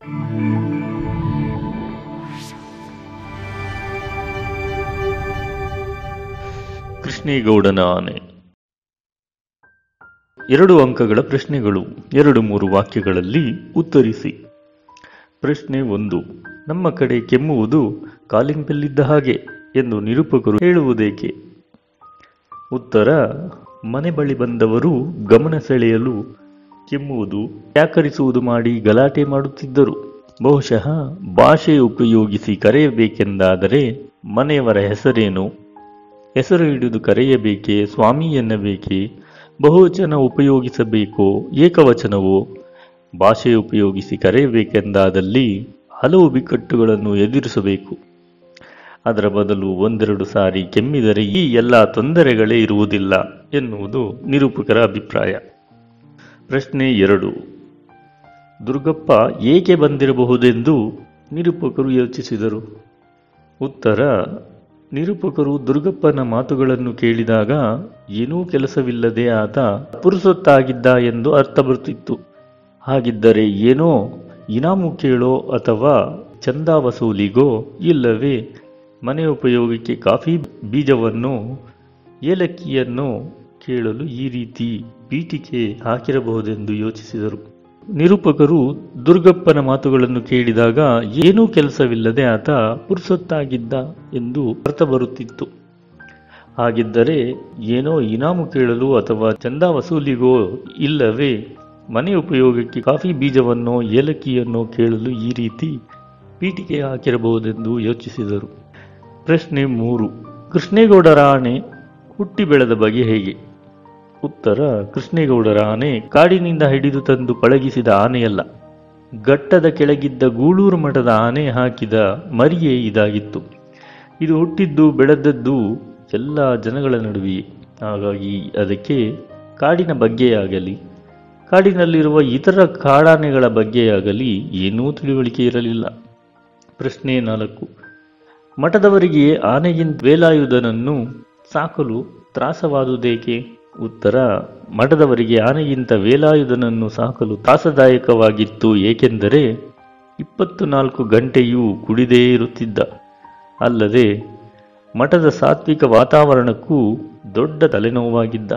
ಕೃಷ್ಣೇಗೌಡನ ಆನೆ ಎರಡು ಅಂಕಗಳ ಪ್ರಶ್ನೆಗಳು ಎರಡು ಮೂರು ವಾಕ್ಯಗಳಲ್ಲಿ ಉತ್ತರಿಸಿ ಪ್ರಶ್ನೆ ಒಂದು ನಮ್ಮ ಕಡೆ ಕೆಮ್ಮುವುದು ಕಾಲಿಂಗ್ ಬೆಲ್ಲಿದ್ದ ಹಾಗೆ ಎಂದು ನಿರೂಪಕರು ಹೇಳುವುದೇಕೆ ಉತ್ತರ ಮನೆ ಬಳಿ ಬಂದವರು ಗಮನ ಸೆಳೆಯಲು ಕೆಮ್ಮುವುದು ವ್ಯಾಕರಿಸುವುದು ಮಾಡಿ ಗಲಾಟೆ ಮಾಡುತ್ತಿದ್ದರು ಬಹುಶಃ ಭಾಷೆ ಉಪಯೋಗಿಸಿ ಕರೆಯಬೇಕೆಂದಾದರೆ ಮನೆಯವರ ಹೆಸರೇನು ಹೆಸರು ಹಿಡಿದು ಕರೆಯಬೇಕೇ ಸ್ವಾಮಿ ಎನ್ನಬೇಕೇ ಬಹುವಚನ ಉಪಯೋಗಿಸಬೇಕೋ ಏಕವಚನವೋ ಭಾಷೆ ಉಪಯೋಗಿಸಿ ಕರೆಯಬೇಕೆಂದಾದಲ್ಲಿ ಹಲವು ಬಿಕ್ಕಟ್ಟುಗಳನ್ನು ಎದುರಿಸಬೇಕು ಅದರ ಬದಲು ಒಂದೆರಡು ಸಾರಿ ಕೆಮ್ಮಿದರೆ ಈ ಎಲ್ಲ ತೊಂದರೆಗಳೇ ಇರುವುದಿಲ್ಲ ಎನ್ನುವುದು ನಿರೂಪಕರ ಅಭಿಪ್ರಾಯ ಪ್ರಶ್ನೆ ಎರಡು ದುರ್ಗಪ್ಪ ಏಕೆ ಬಂದಿರಬಹುದೆಂದು ನಿರೂಪಕರು ಯೋಚಿಸಿದರು ಉತ್ತರ ನಿರೂಪಕರು ದುರ್ಗಪ್ಪನ ಮಾತುಗಳನ್ನು ಕೇಳಿದಾಗ ಏನೂ ಕೆಲಸವಿಲ್ಲದೆ ಆತ ಪುರುಸೊತ್ತಾಗಿದ್ದ ಎಂದು ಅರ್ಥ ಬರುತ್ತಿತ್ತು ಹಾಗಿದ್ದರೆ ಏನೋ ಇನಾಮು ಕೇಳೋ ಅಥವಾ ಚಂದ ವಸೂಲಿಗೋ ಇಲ್ಲವೇ ಮನೆ ಉಪಯೋಗಕ್ಕೆ ಕಾಫಿ ಬೀಜವನ್ನು ಏಲಕ್ಕಿಯನ್ನು ಕೇಳಲು ಈ ರೀತಿ ಪೀಠಿಕೆ ಹಾಕಿರಬಹುದೆಂದು ಯೋಚಿಸಿದರು ನಿರೂಪಕರು ದುರ್ಗಪ್ಪನ ಮಾತುಗಳನ್ನು ಕೇಳಿದಾಗ ಏನೂ ಕೆಲಸವಿಲ್ಲದೆ ಆತ ಪುರುಸೊತ್ತಾಗಿದ್ದ ಎಂದು ಅರ್ಥ ಬರುತ್ತಿತ್ತು ಹಾಗಿದ್ದರೆ ಏನೋ ಇನಾಮು ಕೇಳಲು ಅಥವಾ ಚಂದ ವಸೂಲಿಗೋ ಇಲ್ಲವೇ ಮನೆ ಉಪಯೋಗಕ್ಕೆ ಕಾಫಿ ಬೀಜವನ್ನೋ ಏಲಕ್ಕಿಯನ್ನೋ ಕೇಳಲು ಈ ರೀತಿ ಪೀಠಿಕೆ ಹಾಕಿರಬಹುದೆಂದು ಯೋಚಿಸಿದರು ಪ್ರಶ್ನೆ ಮೂರು ಕೃಷ್ಣೇಗೌಡರ ಆಣೆ ಹುಟ್ಟಿ ಬೆಳೆದ ಬಗೆ ಹೇಗೆ ಉತ್ತರ ಕೃಷ್ಣೇಗೌಡರ ಆನೆ ಕಾಡಿನಿಂದ ಹಿಡಿದು ತಂದು ಪಳಗಿಸಿದ ಆನೆಯಲ್ಲ ಘಟ್ಟದ ಕೆಳಗಿದ್ದ ಗೂಳೂರು ಮಠದ ಆನೆ ಹಾಕಿದ ಮರಿಯೇ ಇದಾಗಿತ್ತು ಇದು ಹುಟ್ಟಿದ್ದು ಬೆಳೆದದ್ದು ಎಲ್ಲ ಜನಗಳ ನಡುವೆಯೇ ಹಾಗಾಗಿ ಅದಕ್ಕೆ ಕಾಡಿನ ಬಗ್ಗೆಯಾಗಲಿ ಕಾಡಿನಲ್ಲಿರುವ ಇತರ ಕಾಡಾನೆಗಳ ಬಗ್ಗೆಯಾಗಲಿ ಏನೂ ತಿಳುವಳಿಕೆ ಇರಲಿಲ್ಲ ಪ್ರಶ್ನೆ ನಾಲ್ಕು ಮಠದವರಿಗೆ ಆನೆಗಿಂತ ವೇಲಾಯುಧನನ್ನು ಸಾಕಲು ತ್ರಾಸವಾದುದೇಕೆ ಉತ್ತರ ಮಠದವರಿಗೆ ಆನೆಗಿಂತ ವೇಲಾಯುಧನನ್ನು ಸಾಕಲು ತ್ರಾಸದಾಯಕವಾಗಿತ್ತು ಏಕೆಂದರೆ ಇಪ್ಪತ್ತು ನಾಲ್ಕು ಗಂಟೆಯೂ ಕುಡಿದೇ ಇರುತ್ತಿದ್ದ ಅಲ್ಲದೆ ಮಠದ ಸಾತ್ವಿಕ ವಾತಾವರಣಕ್ಕೂ ದೊಡ್ಡ ತಲೆನೋವಾಗಿದ್ದ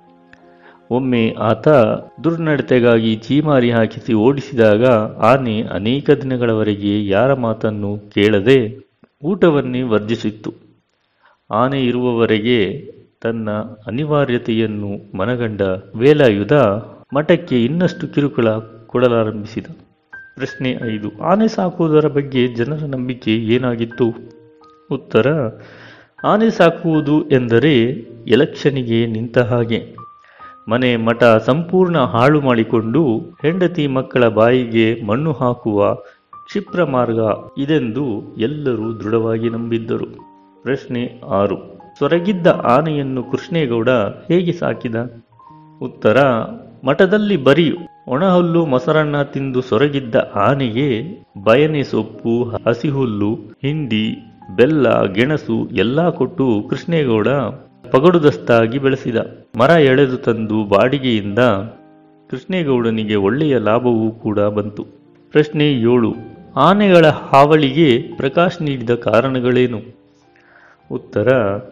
ಒಮ್ಮೆ ಆತ ದುರ್ನಡತೆಗಾಗಿ ಚೀಮಾರಿ ಹಾಕಿಸಿ ಓಡಿಸಿದಾಗ ಆನೆ ಅನೇಕ ದಿನಗಳವರೆಗೆ ಯಾರ ಮಾತನ್ನು ಕೇಳದೆ ಊಟವನ್ನೇ ವರ್ಜಿಸಿತ್ತು ಆನೆ ಇರುವವರೆಗೆ ತನ್ನ ಅನಿವಾರ್ಯತೆಯನ್ನು ಮನಗಂಡ ವೇಲಾಯುಧ ಮಠಕ್ಕೆ ಇನ್ನಷ್ಟು ಕಿರುಕುಳ ಕೊಡಲಾರಂಭಿಸಿದ ಪ್ರಶ್ನೆ ಐದು ಆನೆ ಸಾಕುವುದರ ಬಗ್ಗೆ ಜನರ ನಂಬಿಕೆ ಏನಾಗಿತ್ತು ಉತ್ತರ ಆನೆ ಸಾಕುವುದು ಎಂದರೆ ಎಲೆಕ್ಷನಿಗೆ ನಿಂತ ಹಾಗೆ ಮನೆ ಮಠ ಸಂಪೂರ್ಣ ಹಾಳು ಮಾಡಿಕೊಂಡು ಹೆಂಡತಿ ಮಕ್ಕಳ ಬಾಯಿಗೆ ಮಣ್ಣು ಹಾಕುವ ಕ್ಷಿಪ್ರ ಮಾರ್ಗ ಇದೆಂದು ಎಲ್ಲರೂ ದೃಢವಾಗಿ ನಂಬಿದ್ದರು ಪ್ರಶ್ನೆ ಆರು ಸೊರಗಿದ್ದ ಆನೆಯನ್ನು ಕೃಷ್ಣೇಗೌಡ ಹೇಗೆ ಸಾಕಿದ ಉತ್ತರ ಮಠದಲ್ಲಿ ಬರೀ ಒಣಹುಲ್ಲು ಮೊಸರನ್ನ ತಿಂದು ಸೊರಗಿದ್ದ ಆನೆಗೆ ಬಯನೆ ಸೊಪ್ಪು ಹಸಿಹುಲ್ಲು ಹಿಂಡಿ ಬೆಲ್ಲ ಗೆಣಸು ಎಲ್ಲಾ ಕೊಟ್ಟು ಕೃಷ್ಣೇಗೌಡ ಪಗಡುದಸ್ತಾಗಿ ಬೆಳೆಸಿದ ಮರ ಎಳೆದು ತಂದು ಬಾಡಿಗೆಯಿಂದ ಕೃಷ್ಣೇಗೌಡನಿಗೆ ಒಳ್ಳೆಯ ಲಾಭವೂ ಕೂಡ ಬಂತು ಪ್ರಶ್ನೆ ಏಳು ಆನೆಗಳ ಹಾವಳಿಗೆ ಪ್ರಕಾಶ್ ನೀಡಿದ ಕಾರಣಗಳೇನು ಉತ್ತರ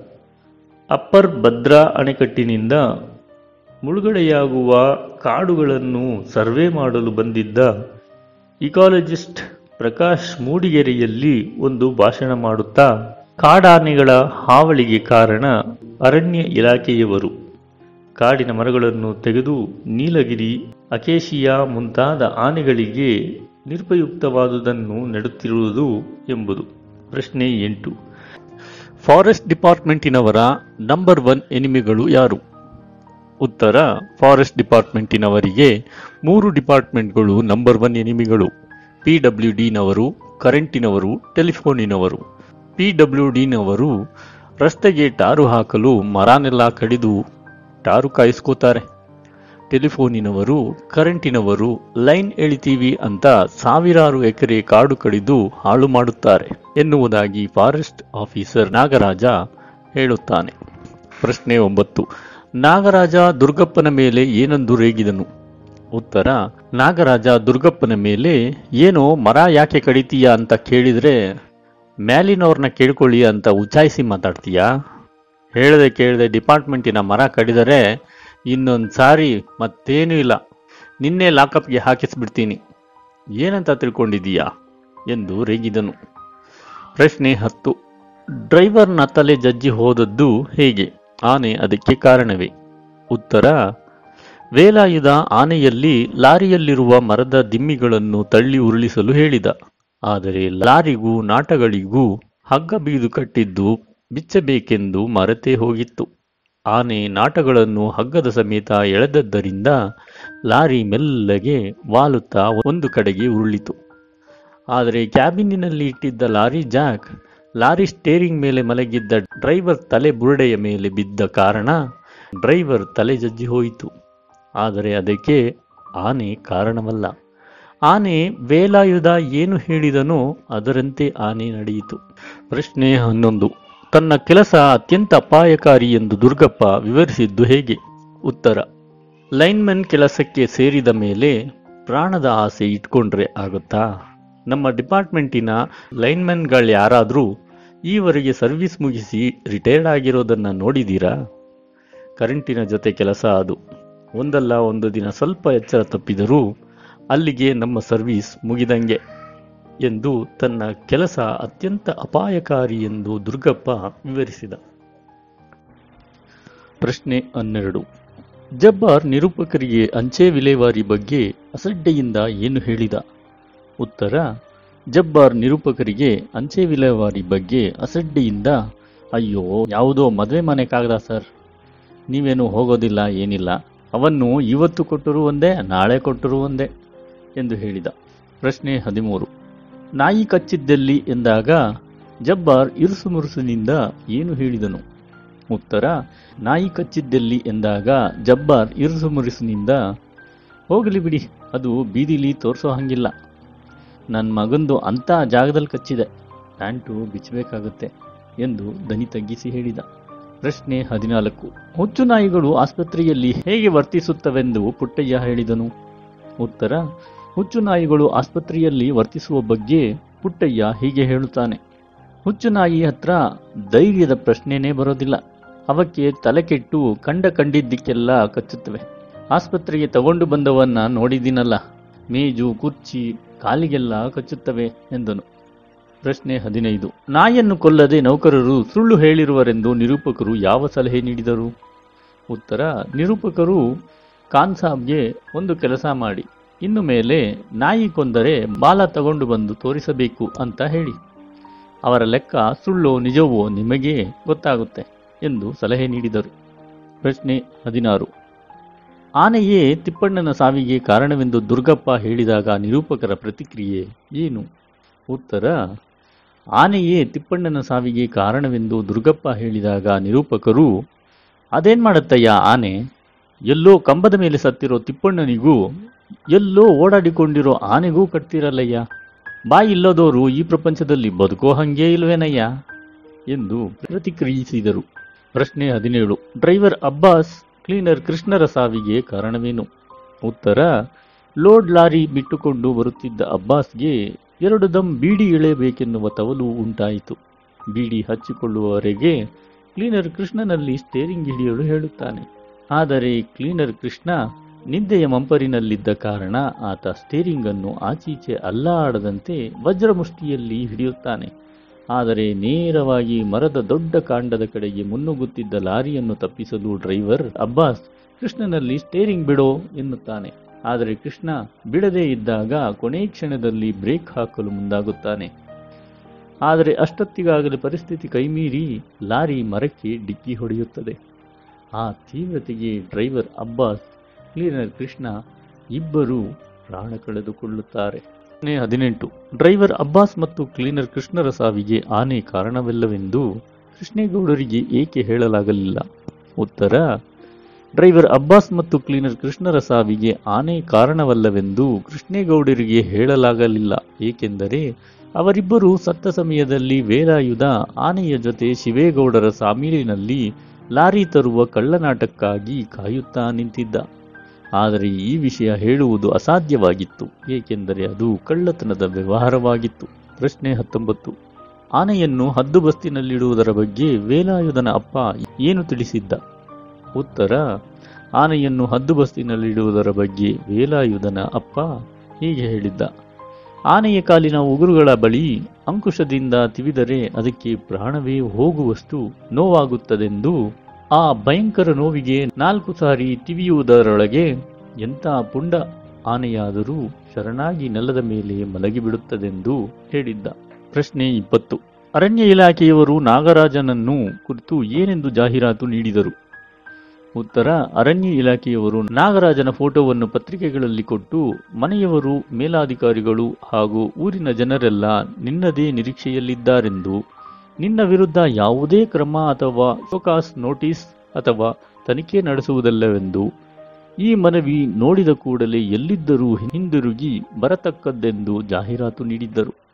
ಅಪ್ಪರ್ ಭದ್ರಾ ಅಣೆಕಟ್ಟಿನಿಂದ ಮುಳುಗಡೆಯಾಗುವ ಕಾಡುಗಳನ್ನು ಸರ್ವೆ ಮಾಡಲು ಬಂದಿದ್ದ ಇಕಾಲಜಿಸ್ಟ್ ಪ್ರಕಾಶ್ ಮೂಡಿಗೆರೆಯಲ್ಲಿ ಒಂದು ಭಾಷಣ ಮಾಡುತ್ತಾ ಕಾಡಾನೆಗಳ ಹಾವಳಿಗೆ ಕಾರಣ ಅರಣ್ಯ ಇಲಾಖೆಯವರು ಕಾಡಿನ ಮರಗಳನ್ನು ತೆಗೆದು ನೀಲಗಿರಿ ಅಕೇಶಿಯಾ ಮುಂತಾದ ಆನೆಗಳಿಗೆ ನಿರ್ಪಯುಕ್ತವಾದುದನ್ನು ನೆಡುತ್ತಿರುವುದು ಎಂಬುದು ಪ್ರಶ್ನೆ ಎಂಟು ಫಾರೆಸ್ಟ್ ಡಿಪಾರ್ಟ್ಮೆಂಟಿನವರ ನಂಬರ್ ಒನ್ ಎನಿಮಿಗಳು ಯಾರು ಉತ್ತರ ಫಾರೆಸ್ಟ್ ಡಿಪಾರ್ಟ್ಮೆಂಟಿನವರಿಗೆ ಮೂರು ಡಿಪಾರ್ಟ್ಮೆಂಟ್ಗಳು ನಂಬರ್ ಒನ್ ಎನಿಮಿಗಳು ಪಿ ಡಬ್ಲ್ಯೂ ಡಿನವರು ಕರೆಂಟಿನವರು ಟೆಲಿಫೋನಿನವರು ಪಿ ಡಬ್ಲ್ಯೂ ಡಿನವರು ರಸ್ತೆಗೆ ಟಾರು ಹಾಕಲು ಮರಾನೆಲ್ಲ ಕಡಿದು ಟಾರು ಕಾಯಿಸ್ಕೋತಾರೆ ಟೆಲಿಫೋನಿನವರು ಕರೆಂಟಿನವರು ಲೈನ್ ಎಳಿತೀವಿ ಅಂತ ಸಾವಿರಾರು ಎಕರೆ ಕಾಡು ಕಡಿದು ಹಾಳು ಮಾಡುತ್ತಾರೆ ಎನ್ನುವುದಾಗಿ ಫಾರೆಸ್ಟ್ ಆಫೀಸರ್ ನಾಗರಾಜ ಹೇಳುತ್ತಾನೆ ಪ್ರಶ್ನೆ ಒಂಬತ್ತು ನಾಗರಾಜ ದುರ್ಗಪ್ಪನ ಮೇಲೆ ಏನೆಂದು ರೇಗಿದನು ಉತ್ತರ ನಾಗರಾಜ ದುರ್ಗಪ್ಪನ ಮೇಲೆ ಏನೋ ಮರ ಯಾಕೆ ಕಡಿತೀಯ ಅಂತ ಕೇಳಿದ್ರೆ ಮ್ಯಾಲಿನವ್ರನ್ನ ಕೇಳ್ಕೊಳ್ಳಿ ಅಂತ ಉಚಾಯಿಸಿ ಮಾತಾಡ್ತೀಯಾ ಹೇಳದೆ ಕೇಳದೆ ಡಿಪಾರ್ಟ್ಮೆಂಟಿನ ಮರ ಕಡಿದರೆ ಇನ್ನೊಂದು ಸಾರಿ ಮತ್ತೇನೂ ಇಲ್ಲ ನಿನ್ನೆ ಲಾಕಪ್ಗೆ ಹಾಕಿಸ್ಬಿಡ್ತೀನಿ ಏನಂತ ತಿಳ್ಕೊಂಡಿದೀಯಾ ಎಂದು ರೇಗಿದನು ಪ್ರಶ್ನೆ ಹತ್ತು ಡ್ರೈವರ್ನ ತಲೆ ಜಜ್ಜಿ ಹೋದದ್ದು ಹೇಗೆ ಆನೆ ಅದಕ್ಕೆ ಕಾರಣವೇ ಉತ್ತರ ವೇಲಾಯುಧ ಆನೆಯಲ್ಲಿ ಲಾರಿಯಲ್ಲಿರುವ ಮರದ ದಿಮ್ಮಿಗಳನ್ನು ತಳ್ಳಿ ಉರುಳಿಸಲು ಹೇಳಿದ ಆದರೆ ಲಾರಿಗೂ ನಾಟಗಳಿಗೂ ಹಗ್ಗ ಬೀದು ಕಟ್ಟಿದ್ದು ಬಿಚ್ಚಬೇಕೆಂದು ಮರೆತೇ ಹೋಗಿತ್ತು ಆನೆ ನಾಟಗಳನ್ನು ಹಗ್ಗದ ಸಮೇತ ಎಳೆದದ್ದರಿಂದ ಲಾರಿ ಮೆಲ್ಲಗೆ ವಾಲುತ್ತಾ ಒಂದು ಕಡೆಗೆ ಉರುಳಿತು ಆದರೆ ಕ್ಯಾಬಿನಿನಲ್ಲಿ ಇಟ್ಟಿದ್ದ ಲಾರಿ ಜಾಕ್ ಲಾರಿ ಸ್ಟೇರಿಂಗ್ ಮೇಲೆ ಮಲಗಿದ್ದ ಡ್ರೈವರ್ ತಲೆ ಬುರುಡೆಯ ಮೇಲೆ ಬಿದ್ದ ಕಾರಣ ಡ್ರೈವರ್ ತಲೆ ಜಜ್ಜಿ ಹೋಯಿತು ಆದರೆ ಅದಕ್ಕೆ ಆನೆ ಕಾರಣವಲ್ಲ ಆನೆ ವೇಲಾಯುಧ ಏನು ಹೇಳಿದನೋ ಅದರಂತೆ ಆನೆ ನಡೆಯಿತು ಪ್ರಶ್ನೆ ಹನ್ನೊಂದು ತನ್ನ ಕೆಲಸ ಅತ್ಯಂತ ಅಪಾಯಕಾರಿ ಎಂದು ದುರ್ಗಪ್ಪ ವಿವರಿಸಿದ್ದು ಹೇಗೆ ಉತ್ತರ ಲೈನ್ಮನ್ ಕೆಲಸಕ್ಕೆ ಸೇರಿದ ಮೇಲೆ ಪ್ರಾಣದ ಆಸೆ ಇಟ್ಕೊಂಡ್ರೆ ಆಗುತ್ತಾ ನಮ್ಮ ಡಿಪಾರ್ಟ್ಮೆಂಟಿನ ಲೈನ್ಮನ್ಗಳು ಯಾರಾದರೂ ಈವರೆಗೆ ಸರ್ವಿಸ್ ಮುಗಿಸಿ ರಿಟೈರ್ಡ್ ಆಗಿರೋದನ್ನ ನೋಡಿದೀರಾ ಕರೆಂಟಿನ ಜೊತೆ ಕೆಲಸ ಅದು ಒಂದಲ್ಲ ಒಂದು ದಿನ ಸ್ವಲ್ಪ ಎಚ್ಚರ ತಪ್ಪಿದರೂ ಅಲ್ಲಿಗೆ ನಮ್ಮ ಸರ್ವಿಸ್ ಮುಗಿದಂಗೆ ಎಂದು ತನ್ನ ಕೆಲಸ ಅತ್ಯಂತ ಅಪಾಯಕಾರಿ ಎಂದು ದುರ್ಗಪ್ಪ ವಿವರಿಸಿದ ಪ್ರಶ್ನೆ ಹನ್ನೆರಡು ಜಬ್ಬಾರ್ ನಿರೂಪಕರಿಗೆ ಅಂಚೆ ವಿಲೇವಾರಿ ಬಗ್ಗೆ ಅಸಡ್ಡೆಯಿಂದ ಏನು ಹೇಳಿದ ಉತ್ತರ ಜಬ್ಬಾರ್ ನಿರೂಪಕರಿಗೆ ಅಂಚೆ ವಿಲೇವಾರಿ ಬಗ್ಗೆ ಅಸಡ್ಡೆಯಿಂದ ಅಯ್ಯೋ ಯಾವುದೋ ಮದುವೆ ಮನೆ ಕಾಗದ ಸರ್ ನೀವೇನು ಹೋಗೋದಿಲ್ಲ ಏನಿಲ್ಲ ಅವನ್ನು ಇವತ್ತು ಕೊಟ್ಟರೂ ಒಂದೇ ನಾಳೆ ಕೊಟ್ಟರೂ ಒಂದೇ ಎಂದು ಹೇಳಿದ ಪ್ರಶ್ನೆ ಹದಿಮೂರು ನಾಯಿ ಕಚ್ಚಿದ್ದಲ್ಲಿ ಎಂದಾಗ ಜಬ್ಬಾರ್ ಇರುಸು ಮುರುಸಿನಿಂದ ಏನು ಹೇಳಿದನು ಉತ್ತರ ನಾಯಿ ಕಚ್ಚಿದ್ದಲ್ಲಿ ಎಂದಾಗ ಜಬ್ಬಾರ್ ಇರುಸು ಮುರುಸಿನಿಂದ ಹೋಗಲಿ ಬಿಡಿ ಅದು ಬೀದಿಲಿ ತೋರಿಸೋ ಹಂಗಿಲ್ಲ ನನ್ನ ಮಗಂದು ಅಂಥ ಜಾಗದಲ್ಲಿ ಕಚ್ಚಿದೆ ಪ್ಯಾಂಟು ಬಿಚ್ಚಬೇಕಾಗುತ್ತೆ ಎಂದು ದನಿ ತಗ್ಗಿಸಿ ಹೇಳಿದ ಪ್ರಶ್ನೆ ಹದಿನಾಲ್ಕು ಹುಚ್ಚು ನಾಯಿಗಳು ಆಸ್ಪತ್ರೆಯಲ್ಲಿ ಹೇಗೆ ವರ್ತಿಸುತ್ತವೆಂದು ಪುಟ್ಟಯ್ಯ ಹೇಳಿದನು ಉತ್ತರ ಹುಚ್ಚು ನಾಯಿಗಳು ಆಸ್ಪತ್ರೆಯಲ್ಲಿ ವರ್ತಿಸುವ ಬಗ್ಗೆ ಪುಟ್ಟಯ್ಯ ಹೀಗೆ ಹೇಳುತ್ತಾನೆ ಹುಚ್ಚು ನಾಯಿ ಹತ್ರ ಧೈರ್ಯದ ಪ್ರಶ್ನೆನೇ ಬರೋದಿಲ್ಲ ಅವಕ್ಕೆ ತಲೆ ಕೆಟ್ಟು ಕಂಡ ಕಂಡಿದ್ದಕ್ಕೆಲ್ಲ ಕಚ್ಚುತ್ತವೆ ಆಸ್ಪತ್ರೆಗೆ ತಗೊಂಡು ಬಂದವನ್ನ ನೋಡಿದ್ದೀನಲ್ಲ ಮೇಜು ಕುರ್ಚಿ ಕಾಲಿಗೆಲ್ಲ ಕಚ್ಚುತ್ತವೆ ಎಂದನು ಪ್ರಶ್ನೆ ಹದಿನೈದು ನಾಯಿಯನ್ನು ಕೊಲ್ಲದೆ ನೌಕರರು ಸುಳ್ಳು ಹೇಳಿರುವರೆಂದು ನಿರೂಪಕರು ಯಾವ ಸಲಹೆ ನೀಡಿದರು ಉತ್ತರ ನಿರೂಪಕರು ಖಾನ್ ಸಾಬ್ಗೆ ಒಂದು ಕೆಲಸ ಮಾಡಿ ಇನ್ನು ಮೇಲೆ ನಾಯಿ ಕೊಂದರೆ ಬಾಲ ತಗೊಂಡು ಬಂದು ತೋರಿಸಬೇಕು ಅಂತ ಹೇಳಿ ಅವರ ಲೆಕ್ಕ ಸುಳ್ಳೋ ನಿಜವೋ ನಿಮಗೇ ಗೊತ್ತಾಗುತ್ತೆ ಎಂದು ಸಲಹೆ ನೀಡಿದರು ಪ್ರಶ್ನೆ ಹದಿನಾರು ಆನೆಯೇ ತಿಪ್ಪಣ್ಣನ ಸಾವಿಗೆ ಕಾರಣವೆಂದು ದುರ್ಗಪ್ಪ ಹೇಳಿದಾಗ ನಿರೂಪಕರ ಪ್ರತಿಕ್ರಿಯೆ ಏನು ಉತ್ತರ ಆನೆಯೇ ತಿಪ್ಪಣ್ಣನ ಸಾವಿಗೆ ಕಾರಣವೆಂದು ದುರ್ಗಪ್ಪ ಹೇಳಿದಾಗ ನಿರೂಪಕರು ಅದೇನ್ ಮಾಡುತ್ತಯ್ಯ ಆನೆ ಎಲ್ಲೋ ಕಂಬದ ಮೇಲೆ ಸತ್ತಿರೋ ತಿಪ್ಪಣ್ಣನಿಗೂ ಎಲ್ಲೋ ಓಡಾಡಿಕೊಂಡಿರೋ ಆನೆಗೂ ಕಟ್ತಿರಲ್ಲಯ್ಯ ಬಾಯಿ ಇಲ್ಲದೋರು ಈ ಪ್ರಪಂಚದಲ್ಲಿ ಬದುಕೋ ಹಂಗೇ ಇಲ್ವೇನಯ್ಯ ಎಂದು ಪ್ರತಿಕ್ರಿಯಿಸಿದರು ಪ್ರಶ್ನೆ ಹದಿನೇಳು ಡ್ರೈವರ್ ಅಬ್ಬಾಸ್ ಕ್ಲೀನರ್ ಕೃಷ್ಣರ ಸಾವಿಗೆ ಕಾರಣವೇನು ಉತ್ತರ ಲೋಡ್ ಲಾರಿ ಬಿಟ್ಟುಕೊಂಡು ಬರುತ್ತಿದ್ದ ಅಬ್ಬಾಸ್ಗೆ ಎರಡು ದಮ್ ಬೀಡಿ ಎಳೆಯಬೇಕೆನ್ನುವ ತವಲು ಉಂಟಾಯಿತು ಬೀಡಿ ಹಚ್ಚಿಕೊಳ್ಳುವವರೆಗೆ ಕ್ಲೀನರ್ ಕೃಷ್ಣನಲ್ಲಿ ಸ್ಟೇರಿಂಗ್ ಹಿಡಿಯಲು ಹೇಳುತ್ತಾನೆ ಆದರೆ ಕ್ಲೀನರ್ ಕೃಷ್ಣ ನಿದ್ದೆಯ ಮಂಪರಿನಲ್ಲಿದ್ದ ಕಾರಣ ಆತ ಸ್ಟೇರಿಂಗ್ ಅನ್ನು ಆಚೀಚೆ ಅಲ್ಲಾಡದಂತೆ ವಜ್ರಮುಷ್ಟಿಯಲ್ಲಿ ಹಿಡಿಯುತ್ತಾನೆ ಆದರೆ ನೇರವಾಗಿ ಮರದ ದೊಡ್ಡ ಕಾಂಡದ ಕಡೆಗೆ ಮುನ್ನುಗ್ಗುತ್ತಿದ್ದ ಲಾರಿಯನ್ನು ತಪ್ಪಿಸಲು ಡ್ರೈವರ್ ಅಬ್ಬಾಸ್ ಕೃಷ್ಣನಲ್ಲಿ ಸ್ಟೇರಿಂಗ್ ಬಿಡೋ ಎನ್ನುತ್ತಾನೆ ಆದರೆ ಕೃಷ್ಣ ಬಿಡದೇ ಇದ್ದಾಗ ಕೊನೆ ಕ್ಷಣದಲ್ಲಿ ಬ್ರೇಕ್ ಹಾಕಲು ಮುಂದಾಗುತ್ತಾನೆ ಆದರೆ ಅಷ್ಟೊತ್ತಿಗಾಗಲೇ ಪರಿಸ್ಥಿತಿ ಕೈಮೀರಿ ಲಾರಿ ಮರಕ್ಕೆ ಡಿಕ್ಕಿ ಹೊಡೆಯುತ್ತದೆ ಆ ತೀವ್ರತೆಗೆ ಡ್ರೈವರ್ ಅಬ್ಬಾಸ್ ಕ್ಲೀನರ್ ಕೃಷ್ಣ ಇಬ್ಬರೂ ಪ್ರಾಣ ಕಳೆದುಕೊಳ್ಳುತ್ತಾರೆ ಪ್ರಶ್ನೆ ಹದಿನೆಂಟು ಡ್ರೈವರ್ ಅಬ್ಬಾಸ್ ಮತ್ತು ಕ್ಲೀನರ್ ಕೃಷ್ಣರ ಸಾವಿಗೆ ಆನೆ ಕಾರಣವಿಲ್ಲವೆಂದು ಕೃಷ್ಣೇಗೌಡರಿಗೆ ಏಕೆ ಹೇಳಲಾಗಲಿಲ್ಲ ಉತ್ತರ ಡ್ರೈವರ್ ಅಬ್ಬಾಸ್ ಮತ್ತು ಕ್ಲೀನರ್ ಕೃಷ್ಣರ ಸಾವಿಗೆ ಆನೆ ಕಾರಣವಲ್ಲವೆಂದು ಕೃಷ್ಣೇಗೌಡರಿಗೆ ಹೇಳಲಾಗಲಿಲ್ಲ ಏಕೆಂದರೆ ಅವರಿಬ್ಬರು ಸತ್ತ ಸಮಯದಲ್ಲಿ ವೇಲಾಯುಧ ಆನೆಯ ಜೊತೆ ಶಿವೇಗೌಡರ ಸಾಮೀಲಿನಲ್ಲಿ ಲಾರಿ ತರುವ ಕಳ್ಳನಾಟಕ್ಕಾಗಿ ಕಾಯುತ್ತಾ ನಿಂತಿದ್ದ ಆದರೆ ಈ ವಿಷಯ ಹೇಳುವುದು ಅಸಾಧ್ಯವಾಗಿತ್ತು ಏಕೆಂದರೆ ಅದು ಕಳ್ಳತನದ ವ್ಯವಹಾರವಾಗಿತ್ತು ಪ್ರಶ್ನೆ ಹತ್ತೊಂಬತ್ತು ಆನೆಯನ್ನು ಹದ್ದುಬಸ್ತಿನಲ್ಲಿಡುವುದರ ಬಗ್ಗೆ ವೇಲಾಯುಧನ ಅಪ್ಪ ಏನು ತಿಳಿಸಿದ್ದ ಉತ್ತರ ಆನೆಯನ್ನು ಹದ್ದುಬಸ್ತಿನಲ್ಲಿಡುವುದರ ಬಗ್ಗೆ ವೇಲಾಯುಧನ ಅಪ್ಪ ಹೀಗೆ ಹೇಳಿದ್ದ ಆನೆಯ ಕಾಲಿನ ಉಗುರುಗಳ ಬಳಿ ಅಂಕುಶದಿಂದ ತಿವಿದರೆ ಅದಕ್ಕೆ ಪ್ರಾಣವೇ ಹೋಗುವಷ್ಟು ನೋವಾಗುತ್ತದೆಂದು ಆ ಭಯಂಕರ ನೋವಿಗೆ ನಾಲ್ಕು ಸಾರಿ ತಿವಿಯುವುದರೊಳಗೆ ಎಂಥ ಪುಂಡ ಆನೆಯಾದರೂ ಶರಣಾಗಿ ನೆಲದ ಮೇಲೆ ಮಲಗಿಬಿಡುತ್ತದೆಂದು ಹೇಳಿದ್ದ ಪ್ರಶ್ನೆ ಇಪ್ಪತ್ತು ಅರಣ್ಯ ಇಲಾಖೆಯವರು ನಾಗರಾಜನನ್ನು ಕುರಿತು ಏನೆಂದು ಜಾಹೀರಾತು ನೀಡಿದರು ಉತ್ತರ ಅರಣ್ಯ ಇಲಾಖೆಯವರು ನಾಗರಾಜನ ಫೋಟೋವನ್ನು ಪತ್ರಿಕೆಗಳಲ್ಲಿ ಕೊಟ್ಟು ಮನೆಯವರು ಮೇಲಾಧಿಕಾರಿಗಳು ಹಾಗೂ ಊರಿನ ಜನರೆಲ್ಲ ನಿನ್ನದೇ ನಿರೀಕ್ಷೆಯಲ್ಲಿದ್ದಾರೆಂದು ನಿನ್ನ ವಿರುದ್ಧ ಯಾವುದೇ ಕ್ರಮ ಅಥವಾ ಶೋಕಾಸ್ ನೋಟಿಸ್ ಅಥವಾ ತನಿಖೆ ನಡೆಸುವುದಿಲ್ಲವೆಂದು ಈ ಮನವಿ ನೋಡಿದ ಕೂಡಲೇ ಎಲ್ಲಿದ್ದರೂ ಹಿಂದಿರುಗಿ ಬರತಕ್ಕದ್ದೆಂದು ಜಾಹೀರಾತು ನೀಡಿದ್ದರು